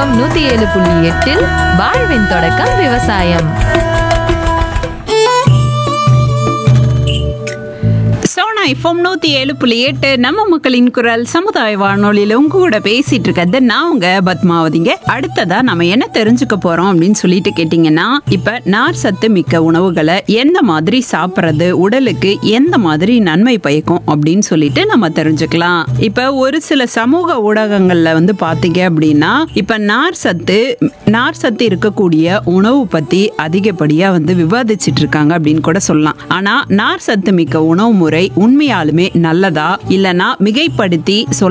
FM நூத்தி ஏழு புள்ளி எட்டில் வாழ்வின் தொடக்கம் விவசாயம் சோனா எஃப்எம் நூத்தி ஏழு புள்ளி எட்டு நம்ம மக்களின் குரல் சமுதாய வானொலியில உங்க கூட பேசிட்டு இருக்கிறது நான் உங்க பத்மாவதிங்க அடுத்ததா நம்ம என்ன தெரிஞ்சுக்க போறோம் அப்படின்னு சொல்லிட்டு கேட்டீங்கன்னா இப்ப நார் சத்து மிக்க உணவுகளை எந்த மாதிரி சாப்பிட்றது உடலுக்கு எந்த மாதிரி நன்மை பயக்கும் அப்படின்னு சொல்லிட்டு நம்ம தெரிஞ்சுக்கலாம் இப்ப ஒரு சில சமூக ஊடகங்கள்ல வந்து பாத்தீங்க அப்படின்னா இப்ப நார் சத்து நார் சத்து இருக்கக்கூடிய உணவு பத்தி அதிகப்படியா வந்து விவாதிச்சிட்டு இருக்காங்க அப்படின்னு கூட சொல்லலாம் ஆனா நார் சத்து மிக்க உணவு முறை உண்மையாலுமே நல்லதா இல்லனா மிகைப்படுத்தி சொல்ல